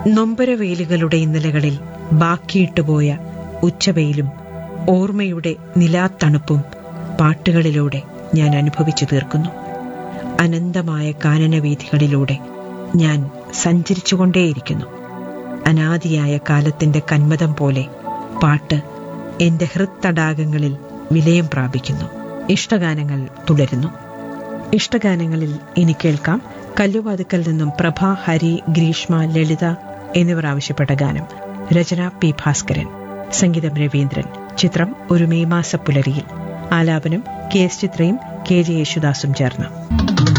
നൊമ്പരവെയിലുകളുടെ ഇന്നലകളിൽ ബാക്കിയിട്ടുപോയ ഉച്ചവെയിലും ഓർമ്മയുടെ നിലാത്തണുപ്പും പാട്ടുകളിലൂടെ ഞാൻ അനുഭവിച്ചു തീർക്കുന്നു അനന്തമായ കാനനവീഥികളിലൂടെ ഞാൻ സഞ്ചരിച്ചുകൊണ്ടേയിരിക്കുന്നു അനാദിയായ കാലത്തിന്റെ കന്മതം പോലെ പാട്ട് എന്റെ ഹൃത്തടാകങ്ങളിൽ വിലയം പ്രാപിക്കുന്നു ഇഷ്ടഗാനങ്ങൾ തുടരുന്നു ഇഷ്ടഗാനങ്ങളിൽ ഇനി കേൾക്കാം കല്ലുവാതുക്കൽ നിന്നും പ്രഭ ഹരി ഗ്രീഷ്മ ലളിത എന്നിവർ ആവശ്യപ്പെട്ട ഗാനം രചന പി ഭാസ്കരൻ സംഗീതം രവീന്ദ്രൻ ചിത്രം ഒരു മെയ് മാസ പുലരിയിൽ ആലാപനം കെ എസ് ചിത്രയും കെ ജെ യേശുദാസും ചേർന്ന്